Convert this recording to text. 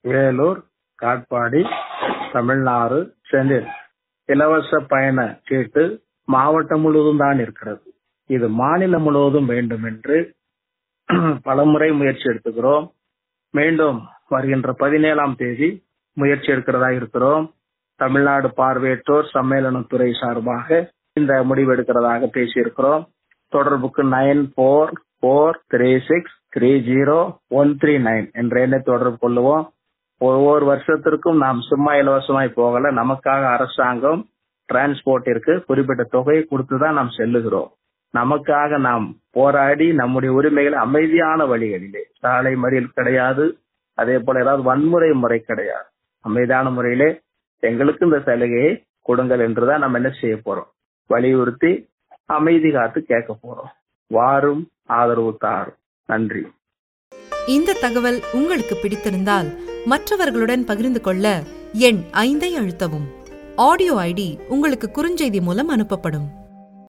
வேலூர் காட்பாடி தமிழ்நாடு சென்னில் இலவச பயண சீட்டு மாவட்டம் முழுவதும் தான் இருக்கிறது இது மாநிலம் முழுவதும் வேண்டும் என்று பலமுறை முயற்சி எடுத்துக்கிறோம் மீண்டும் வருகின்ற பதினேழாம் தேதி முயற்சி எடுக்கிறதா இருக்கிறோம் தமிழ்நாடு பார்வையற்றோர் சம்மேளனத்துறை சார்பாக இந்த முடிவு எடுக்கிறதாக பேசியிருக்கிறோம் தொடர்புக்கு nine four four three six three zero one three nine என்ற எண்ணை தொடர்பு கொள்ளுவோம் ஒவ்வொரு வருஷத்திற்கும் நாம் சும்மா இலவசமாய் போகல நமக்காக அரசாங்கம் டிரான்ஸ்போர்ட்டிற்கு குறிப்பிட்ட தொகையை கொடுத்து தான் நாம் செல்லுகிறோம் நமக்காக நாம் போராடி நம்முடைய உரிமைகளை அமைதியான வழிகளிலே சாலை மறியல் கிடையாது அதே போல ஏதாவது வன்முறை முறை கிடையாது அமைதியான முறையிலே எங்களுக்கு இந்த சலுகையை கொடுங்கள் என்றுதான் நம்ம என்ன செய்ய போறோம் வலியுறுத்தி அமைதி காத்து கேட்க போறோம் வாரும் ஆதரவு தாரும் நன்றி இந்த தகவல் உங்களுக்கு பிடித்திருந்தால் மற்றவர்களுடன் பகிர்ந்து கொள்ள எண் ஐந்தை அழுத்தவும் ஆடியோ ஐடி உங்களுக்கு குறுஞ்செய்தி மூலம் அனுப்பப்படும்